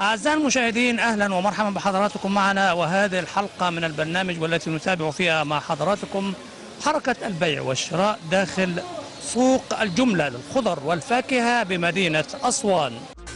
أعزائي المشاهدين أهلا ومرحبا بحضراتكم معنا وهذه الحلقة من البرنامج والتي نتابع فيها مع حضراتكم حركة البيع والشراء داخل سوق الجملة للخضر والفاكهة بمدينة أسوان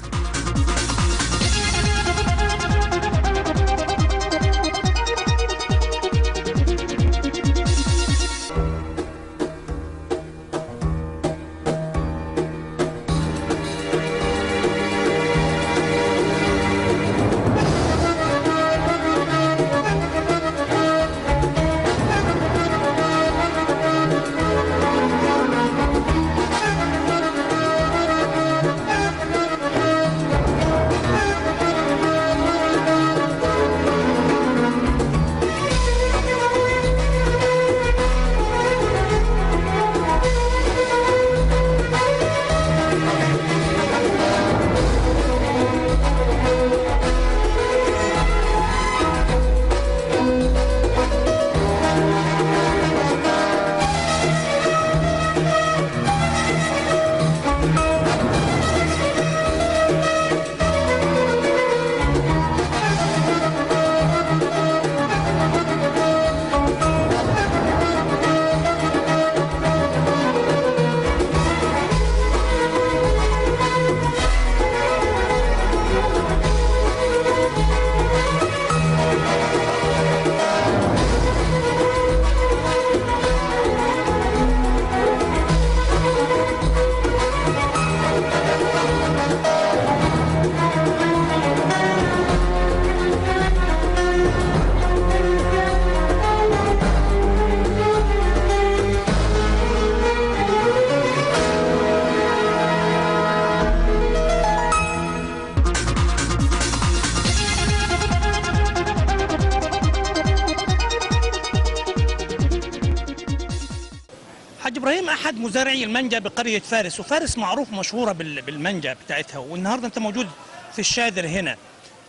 حاج ابراهيم احد مزارعي المانجا بقريه فارس وفارس معروف مشهوره بال- بالمانجا بتاعتها والنهارده انت موجود في الشادر هنا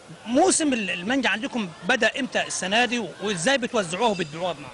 موسم ال- المانجا عندكم بدا امتى السنه دي وازاي بتوزعوها وبتبيعوها بمعنى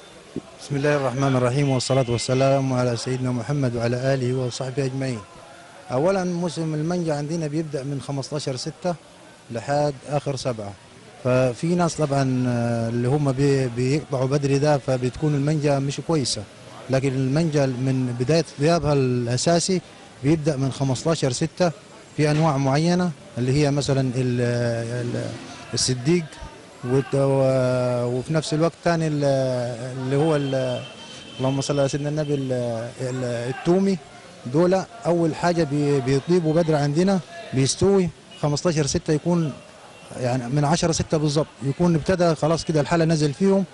بسم الله الرحمن الرحيم والصلاة والسلام على سيدنا محمد وعلى آله وصحبه أجمعين أولا موسم المانجا عندنا بيبدأ من 15 ستة لحد آخر سبعة ففي ناس طبعا آه، اللي هم بي- بيقطعوا بدري ده فبتكون المانجا مش كويسة لكن المانجا من بداية ذيابها الأساسي بيبدأ من 15 ستة في أنواع معينة اللي هي مثلا ال- ال- السديق وت- و- وفي نفس الوقت تاني ال- اللي هو ال- اللهم صل على سيدنا النبي ال- ال- التومي دول اول حاجه بي- بيطيبوا بدر عندنا بيستوي 15 6 يكون يعني من 10 6 بالظبط يكون ابتدى خلاص كده الحاله نزل فيهم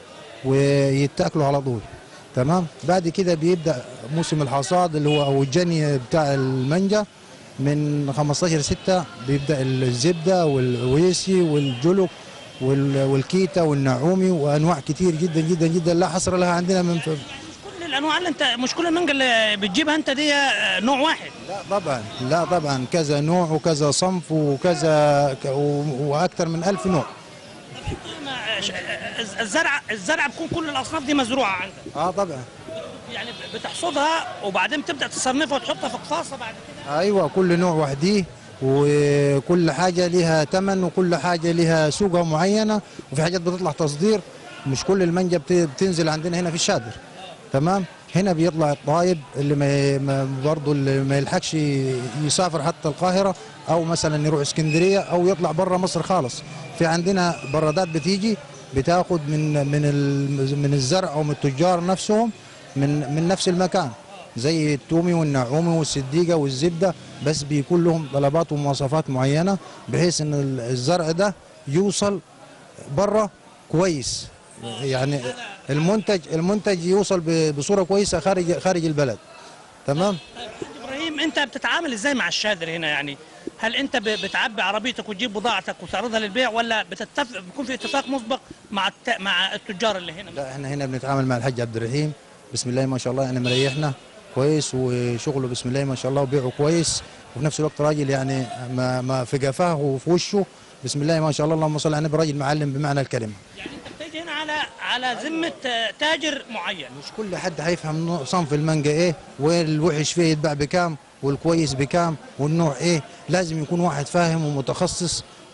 ويتاكلوا على طول تمام بعد كده بيبدا موسم الحصاد اللي هو او الجني بتاع المانجا من 15 6 بيبدا الزبده والويسي والجلوك وال- والكيتا والنعومي وانواع كتير جدا جدا جدا لا حصر لها عندنا من ف... مش كل الانواع اللي انت مش كل المانجا اللي بتجيبها انت دي آه، نوع واحد لا طبعا لا طبعا كذا نوع وكذا صنف وكذا ك- و- واكثر من ألف نوع ما- ش- آه، الزرع الزرع بيكون كل الاصناف دي مزروعه عندك اه طبعا يعني بتحصدها وبعدين تبدا تصنفها وتحطها في قفاصه بعد كده ايوه كل نوع وحديه وكل حاجه لها ثمن وكل حاجه لها سوقها معينه وفي حاجات بتطلع تصدير مش كل المانجا بت- بتنزل عندنا هنا في الشادر تمام هنا بيطلع الطايب اللي ما ما- برضه اللي ما يلحقش يسافر حتى القاهره او مثلا يروح اسكندريه او يطلع بره مصر خالص في عندنا برادات بتيجي بتاخد من من ال- من الزرع او من التجار نفسهم من من نفس المكان زي التومي والنعومي والسديقه والزبده بس بيكون لهم طلبات ومواصفات معينه بحيث ان ال- الزرع ده يوصل بره كويس يعني المنتج المنتج يوصل ب- بصوره كويسه خارج خارج البلد تمام طيب حاج ابراهيم انت بتتعامل ازاي مع الشادر هنا يعني هل انت ب- بتعبي عربيتك وتجيب بضاعتك وتعرضها للبيع ولا بتتفق بيكون في اتفاق مسبق مع الت... مع التجار اللي هنا لا احنا هنا بنتعامل مع الحاج عبد الرحيم بسم الله ما شاء الله يعني مريحنا كويس وشغله بسم الله ما شاء الله وبيعه كويس وفي نفس الوقت راجل يعني ما ما في قفاه وفي وشه بسم الله ما شاء الله اللهم صل على النبي راجل معلم بمعنى الكلمه يعني انت بتيجي هنا على على ذمه آه، تاجر معين مش كل حد هيفهم نوع- صنف المانجا ايه والوحش فيه يتباع بكام والكويس بكام والنوع ايه لازم يكون واحد فاهم ومتخصص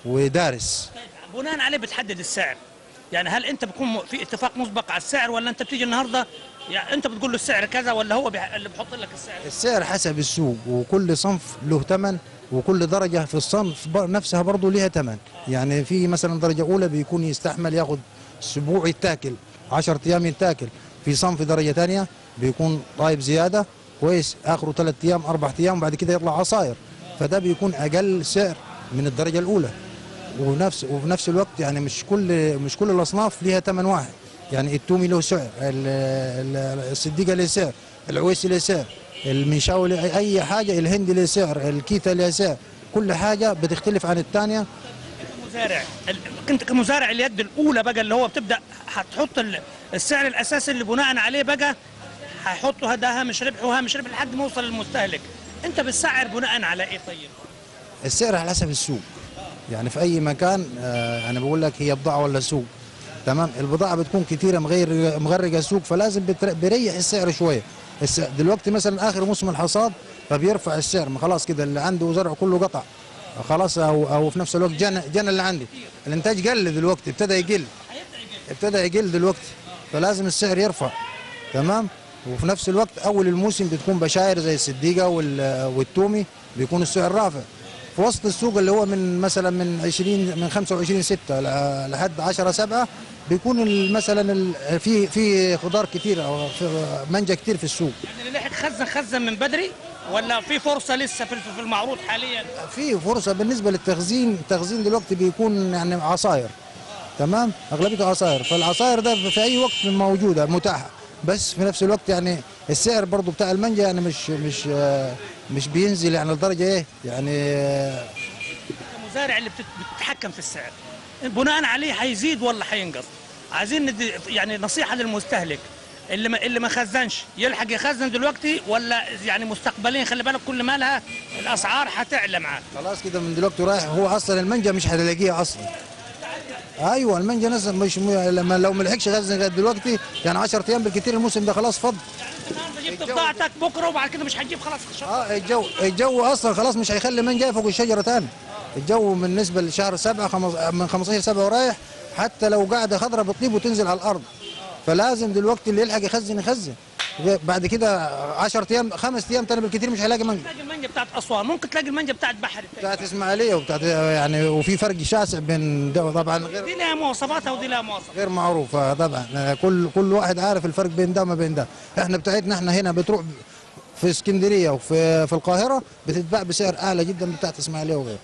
ودارس بناء عليه بتحدد السعر يعني هل انت بيكون م- في اتفاق مسبق على السعر ولا انت بتيجي النهارده يعني انت بتقول له السعر كذا ولا هو بيح- اللي بيحط لك السعر السعر حسب السوق وكل صنف له ثمن وكل درجة في الصنف بر- نفسها برضه ليها ثمن يعني في مثلا درجة أولى بيكون يستحمل ياخد أسبوع يتاكل 10 أيام يتاكل في صنف درجة ثانية بيكون طيب زيادة كويس آخره ثلاث أيام أربع أيام وبعد كده يطلع عصاير فده بيكون أقل سعر من الدرجة الأولى ونفس وفي نفس الوقت يعني مش كل مش كل الأصناف ليها ثمن واحد يعني التومي له سعر ال- ال- الصديقة له سعر العويسي له سعر المنشاوي له- اي حاجه الهندي له سعر الكيتا له سعر كل حاجه بتختلف عن الثانيه مزارع ال- انت كمزارع اليد الاولى بقى اللي هو بتبدا هتحط ال- السعر الاساسي اللي بناء عليه بقى هيحطوا ده هامش ربح وهامش ربح لحد ما يوصل للمستهلك انت بتسعر بناء على ايه طيب السعر على حسب السوق يعني في اي مكان آه، انا بقول لك هي بضاعه ولا سوق تمام البضاعه بتكون كثيره مغير مغرقه السوق فلازم بتر- بيريح السعر شويه الس- دلوقتي مثلا اخر موسم الحصاد فبيرفع السعر ما خلاص كده اللي عنده زرع كله قطع خلاص او او في نفس الوقت جنى جنى اللي عندي الانتاج قل دلوقتي ابتدى يقل ابتدى يقل دلوقتي فلازم السعر يرفع تمام وفي نفس الوقت اول الموسم بتكون بشاير زي الصديقه وال- والتومي بيكون السعر رافع في وسط السوق اللي هو من مثلا من 20 من 25 6 ل- لحد 10 7 بيكون ال- مثلا ال- في في خضار كتير او في منجا كتير في السوق يعني اللي لحق خزن خزن من بدري ولا في فرصه لسه في في المعروض حاليا في فرصه بالنسبه للتخزين التخزين دلوقتي بيكون يعني عصاير تمام اغلبيته عصاير فالعصاير ده في اي وقت موجوده متاحه بس في نفس الوقت يعني السعر برضو بتاع المانجا يعني مش مش آه، مش بينزل يعني لدرجه ايه يعني آه، المزارع اللي بتت- بتتحكم في السعر بناء عليه هيزيد ولا هينقص عايزين ندي يعني نصيحه للمستهلك اللي ما اللي ما خزنش يلحق يخزن دلوقتي ولا يعني مستقبليا خلي بالك كل ما لها الاسعار هتعلى معاه خلاص كده من دلوقتي رايح هو اصلا المانجا مش هتلاقيها اصلا ايوه المانجا ناس مش م... لما لو ما لحقش يخزن لغايه دلوقتي يعني 10 ايام بالكثير الموسم ده خلاص فض النهارده جبت بضاعتك بكره وبعد كده مش هتجيب خلاص اه الجو الجو اصلا خلاص مش هيخلي من جاي فوق الشجره تاني الجو بالنسبه لشهر سبعة خمس من 15 سبعة ورايح حتى لو قاعده خضراء بتطيب وتنزل على الارض فلازم دلوقتي اللي يلحق يخزن يخزن بعد كده 10 ايام خمس ايام تاني بالكثير مش هيلاقي مانجا تلاقي المانجا بتاعت اسوان ممكن تلاقي المانجا بتاعت بحري بتاعت اسماعيليه وبتاعت يعني وفي فرق شاسع بين ده طبعا غير دي لها مواصفاتها ودي لها مواصفات غير معروفه طبعا كل كل واحد عارف الفرق بين ده وما بين ده احنا بتاعتنا احنا هنا بتروح في اسكندريه وفي في القاهره بتتباع بسعر اعلى جدا من بتاعت اسماعيليه وغيره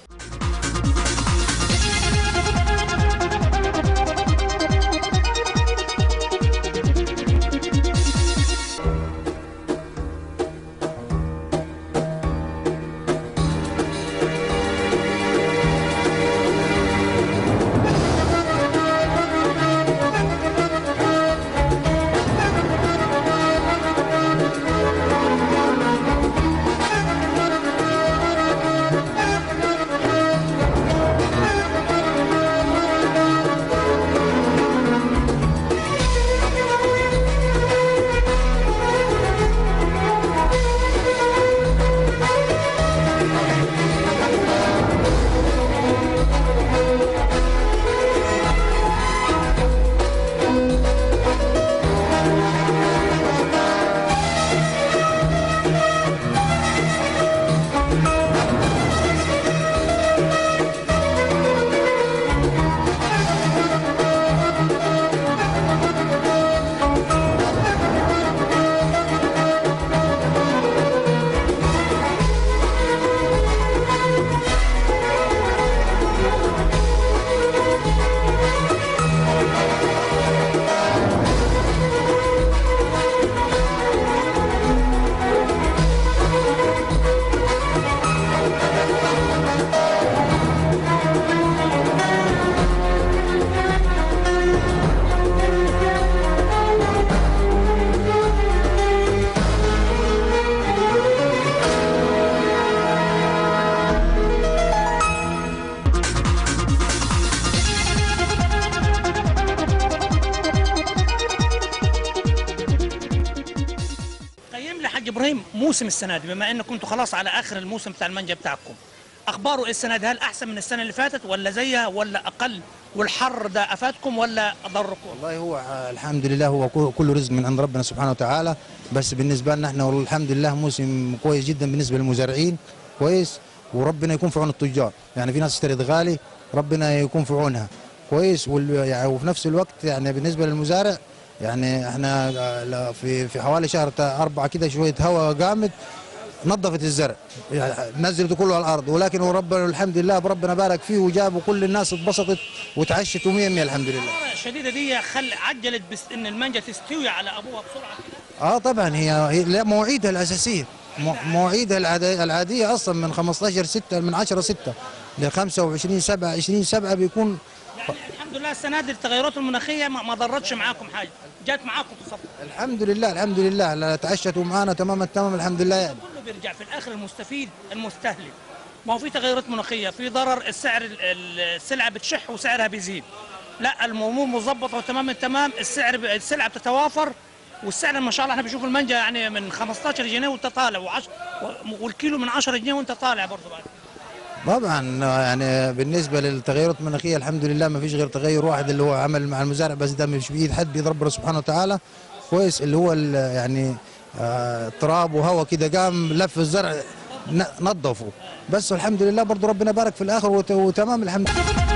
قيم لي حاج ابراهيم موسم السنه دي بما انكم انتم خلاص على اخر الموسم بتاع المانجا بتاعكم اخباره ايه السنه دي هل احسن من السنه اللي فاتت ولا زيها ولا اقل والحر ده افادكم ولا اضركم والله هو آه، الحمد لله هو كو- كله رزق من عند ربنا سبحانه وتعالى بس بالنسبه لنا احنا والله الحمد لله موسم كويس جدا بالنسبه للمزارعين كويس وربنا يكون في عون التجار يعني في ناس اشترت غالي ربنا يكون في عونها كويس وال- يعني وفي نفس الوقت يعني بالنسبه للمزارع يعني احنا آه، لا- في في حوالي شهر تا- أربعة كده شويه هواء جامد نظفت الزرع يعني نزلته كله على الارض ولكن هو ربنا الحمد لله ربنا بارك فيه وجاب وكل الناس اتبسطت وتعشت ومية مية الحمد لله الحراره الشديده دي خل عجلت بس ان المانجا تستوي على ابوها بسرعه كده اه طبعا هي, هي لا مواعيدها الاساسيه مو- مواعيدها العادية, العاديه اصلا من 15 6 من 10 6 ل 25 7 20 7 بيكون يعني الحمد لله السنه دي التغيرات المناخيه ما ما ضرتش معاكم حاجه جات معاكم في الصف الحمد لله الحمد لله لا تعشتوا معانا تمام التمام الحمد لله يعني كله بيرجع في الاخر المستفيد المستهلك ما هو في تغيرات مناخيه في ضرر السعر ال- ال- السلعه بتشح وسعرها بيزيد لا الامور مظبطه وتمام التمام السعر ب- السلعه بتتوافر والسعر ما شاء الله احنا بنشوف المانجا يعني من 15 جنيه وانت طالع وعش و- والكيلو من 10 جنيه وانت طالع برضه بعد طبعا يعني بالنسبه للتغيرات المناخيه الحمد لله ما فيش غير تغير واحد اللي هو عمل مع المزارع بس ده مش بايد حد بيد ربنا سبحانه وتعالى كويس اللي هو ال- يعني آه، تراب وهواء كده قام لف الزرع ن- نظفه بس الحمد لله برضه ربنا بارك في الاخر وت- وتمام الحمد لله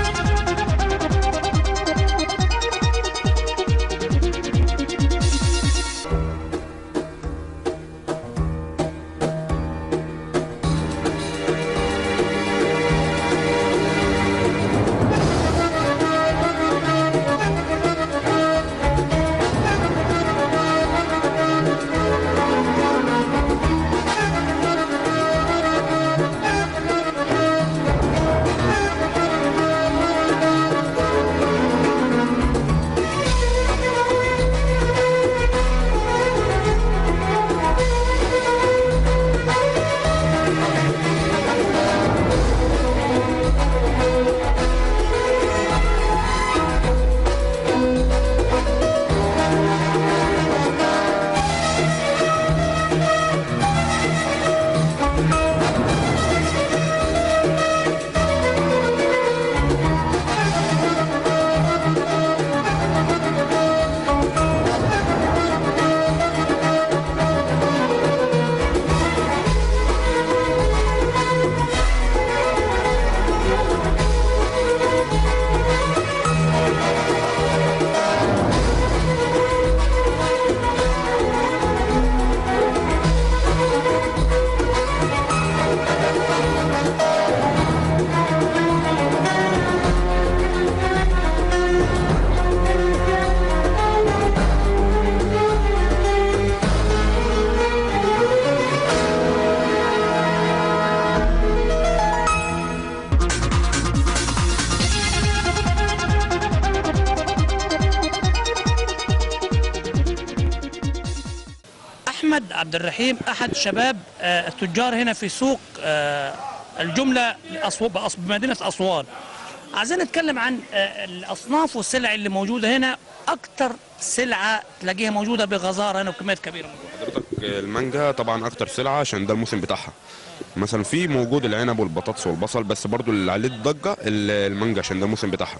احمد عبد الرحيم احد شباب آه، التجار هنا في سوق آه، الجمله لأسو- بأس- بمدينه اسوان عايزين نتكلم عن آه، الاصناف والسلع اللي موجوده هنا اكتر سلعه تلاقيها موجوده بغزاره هنا وكميات كبيره موجوده حضرتك المانجا طبعا اكتر سلعه عشان ده الموسم بتاعها مثلا في موجود العنب والبطاطس والبصل بس برضو اللي عليه الضجه ال- المانجا عشان ده الموسم بتاعها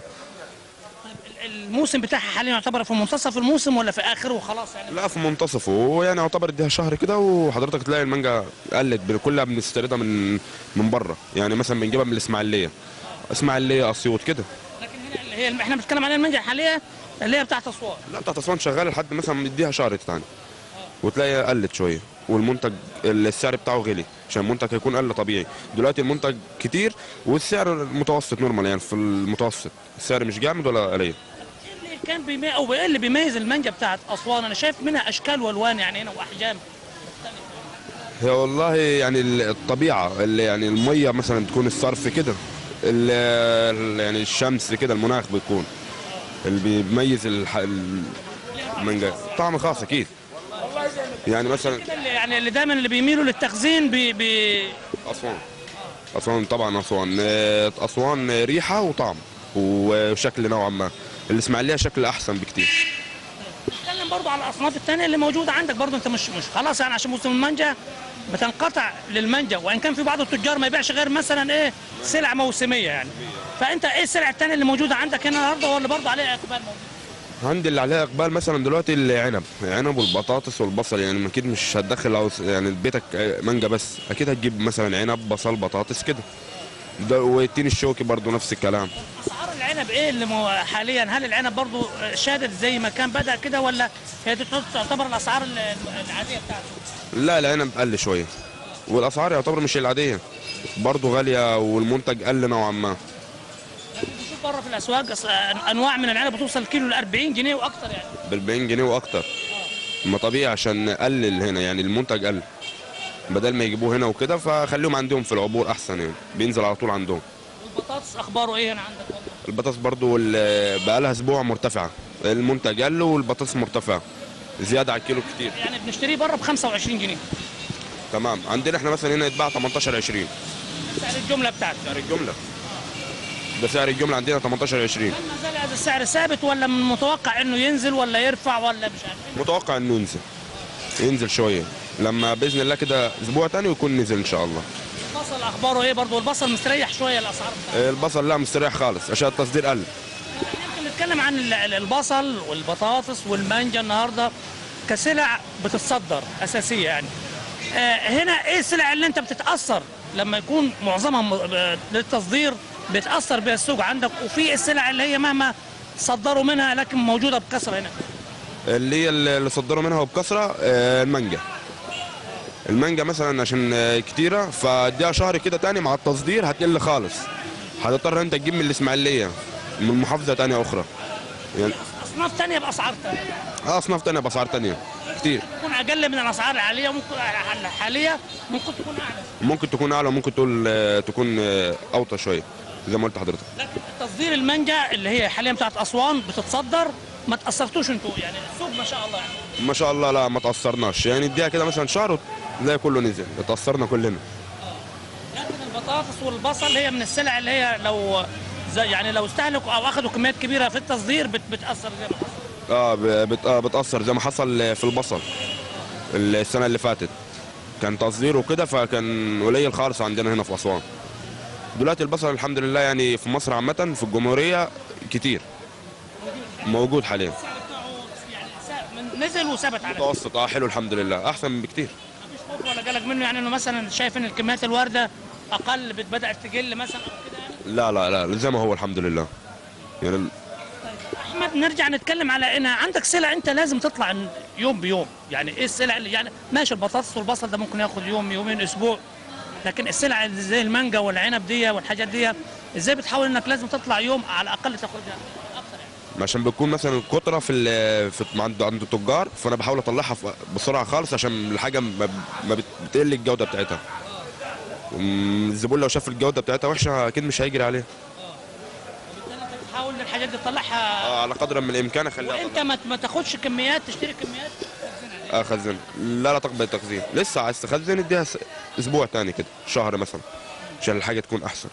الموسم بتاعها حاليا يعتبر في منتصف الموسم ولا في اخره وخلاص يعني لا في منتصفه يعني يعتبر اديها شهر كده وحضرتك تلاقي المانجا قلت ب- كلها بنستوردها من من بره يعني مثلا بنجيبها من الاسماعيليه اسماعيليه اسيوط كده لكن هنا اللي هي احنا بنتكلم عليها المانجا الحاليه اللي هي بتاعت اسوان لا بتاعت اسوان شغاله لحد مثلا مديها شهر تاني وتلاقي قلت شويه والمنتج السعر بتاعه غلي عشان المنتج هيكون قل طبيعي دلوقتي المنتج كتير والسعر متوسط نورمال يعني في المتوسط السعر مش جامد ولا قليل إيه اللي كان بيميز او ايه اللي بيميز المانجا بتاعت اسوان انا شايف منها اشكال والوان يعني هنا واحجام هي والله يعني الطبيعه اللي يعني الميه مثلا تكون الصرف كده ال- ال- يعني الشمس كده المناخ بيكون اللي بيميز الح- المانجا طعم خاص اكيد يعني مثلا كده اللي يعني اللي دايما اللي بيميلوا للتخزين بي بي اسوان اسوان طبعا اسوان آه، اسوان ريحه وطعم وشكل نوعا ما الاسماعيليه شكل احسن بكتير نتكلم برضو على الاصناف الثانيه اللي موجوده عندك برضو انت مش مش خلاص يعني عشان موسم المانجا بتنقطع للمانجا وان كان في بعض التجار ما يبيعش غير مثلا ايه سلع موسميه يعني فانت ايه السلع الثانيه اللي موجوده عندك هنا النهارده ولا برضو عليها اقبال موجود عندي اللي عليها اقبال مثلا دلوقتي العنب العنب والبطاطس والبصل يعني اكيد مش هتدخل عاوز- يعني بيتك مانجا بس اكيد هتجيب مثلا عنب بصل بطاطس كده ده والتين الشوكي برضو نفس الكلام اسعار العنب ايه اللي مو حاليا هل العنب برضو شادد زي ما كان بدا كده ولا هي دي تعتبر الاسعار ال- العاديه بتاعته لا العنب قل شويه والاسعار يعتبر مش العاديه برضو غاليه والمنتج قل نوعا ما بنشوف بره في الاسواق أس- انواع من العنب بتوصل كيلو ل 40 جنيه واكثر يعني ب 40 جنيه واكتر ما طبيعي عشان قلل هنا يعني المنتج قل بدل ما يجيبوه هنا وكده فخليهم عندهم في العبور احسن يعني بينزل على طول عندهم والبطاطس اخباره ايه هنا عندك برضو؟ البطاطس برضو ال- بقالها اسبوع مرتفعه المنتج قل والبطاطس مرتفعه زياده على الكيلو كتير يعني بنشتريه بره ب 25 جنيه تمام عندنا احنا مثلا هنا يتباع 18 20 سعر الجمله بتاعته سعر الجمله ده سعر الجمله عندنا 18 20 هل ما زال هذا السعر ثابت ولا من المتوقع انه ينزل ولا يرفع ولا مش عارف متوقع انه ينزل ينزل شويه لما باذن الله كده اسبوع تاني ويكون نزل ان شاء الله البصل اخباره ايه برضه البصل مستريح شويه الاسعار بتاعته البصل لا مستريح خالص عشان التصدير قل يمكن نتكلم عن ال- ال- البصل والبطاطس والمانجا النهارده كسلع بتتصدر اساسيه يعني آه، هنا ايه السلع اللي انت بتتاثر لما يكون معظمها م- آه، للتصدير بيتاثر بها السوق عندك وفي السلع اللي هي مهما صدروا منها لكن موجوده بكثره هنا اللي هي اللي صدروا منها وبكثره آه، المانجا المانجا مثلا عشان آه، كتيره فاديها شهر كده تاني مع التصدير هتقل خالص هتضطر انت تجيب من الاسماعيليه من محافظه تانية اخرى يعني اصناف ثانيه باسعار ثانيه آه، اصناف تانية باسعار تانية كتير تكون اقل من الاسعار العاليه ممكن الحاليه ممكن تكون اعلى ممكن تكون اعلى وممكن تقول آه، تكون آه، اوطى شويه زي ما قلت حضرتك لكن تصدير المانجا اللي هي حاليا بتاعت اسوان بتتصدر ما تاثرتوش انتوا يعني السوق ما شاء الله يعني ما شاء الله لا ما تاثرناش يعني اديها كده مثلا شهر وتلاقي كله نزل اتاثرنا كلنا لكن البطاطس والبصل هي من السلع اللي هي لو زي يعني لو استهلكوا او اخذوا كميات كبيره في التصدير بت بتاثر زي ما حصل اه ب- بت... آه بتاثر زي ما حصل في البصل السنه اللي فاتت كان تصدير وكده فكان قليل خالص عندنا هنا في اسوان دلوقتي البصل الحمد لله يعني في مصر عامه في الجمهوريه كتير موجود حاليا السعر بتاعه يعني سا- من- نزل وثبت على كده. متوسط اه حلو الحمد لله احسن من بكتير مفيش خوف ولا جالك منه يعني انه مثلا شايف ان الكميات الوارده اقل بت- بدات تقل مثلا او كده يعني لا لا لا زي ما هو الحمد لله يعني احمد نرجع نتكلم على ان عندك سلع انت لازم تطلع يوم بيوم يعني ايه السلع اللي يعني ماشي البطاطس والبصل ده ممكن ياخد يوم يومين اسبوع لكن السلع اللي زي المانجا والعنب دي والحاجات دي ازاي بتحاول انك لازم تطلع يوم على الاقل تاخدها اكتر يعني عشان بتكون مثلا الكتره في ال- في عند عند التجار فانا بحاول اطلعها في- بسرعه خالص عشان الحاجه ما ما بت- بتقل الجوده بتاعتها أمم، الزبون لو شاف الجوده بتاعتها وحشه اكيد مش هيجري عليها وبالتالي انت بتحاول ان الحاجات دي تطلعها آه، على قدر من الامكان اخليها وانت ما ما تاخدش كميات تشتري كميات اخزن لا لا تقبل التخزين لسه عايز تخزن اديها س- اسبوع تاني كده شهر مثلا عشان الحاجه تكون احسن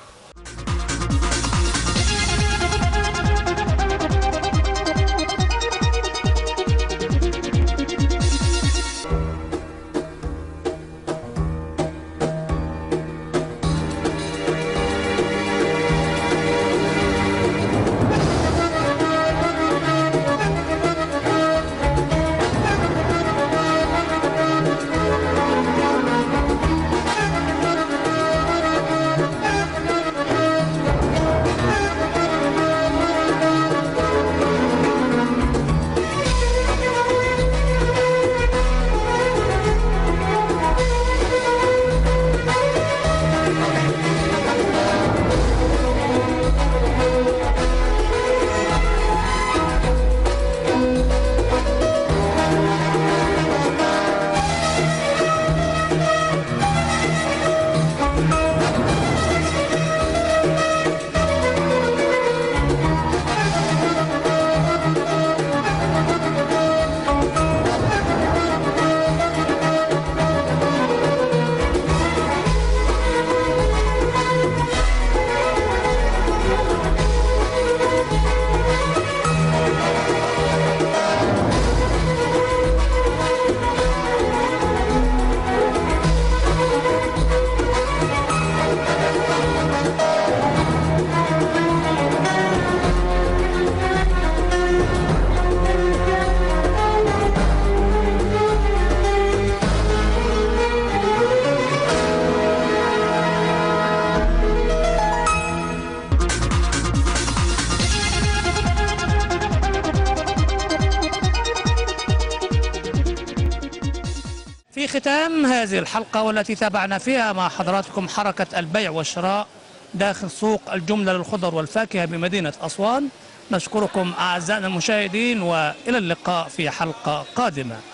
في ختام هذه الحلقة والتي تابعنا فيها مع حضراتكم حركة البيع والشراء داخل سوق الجملة للخضر والفاكهة بمدينة أسوان نشكركم أعزائنا المشاهدين وإلى اللقاء في حلقة قادمة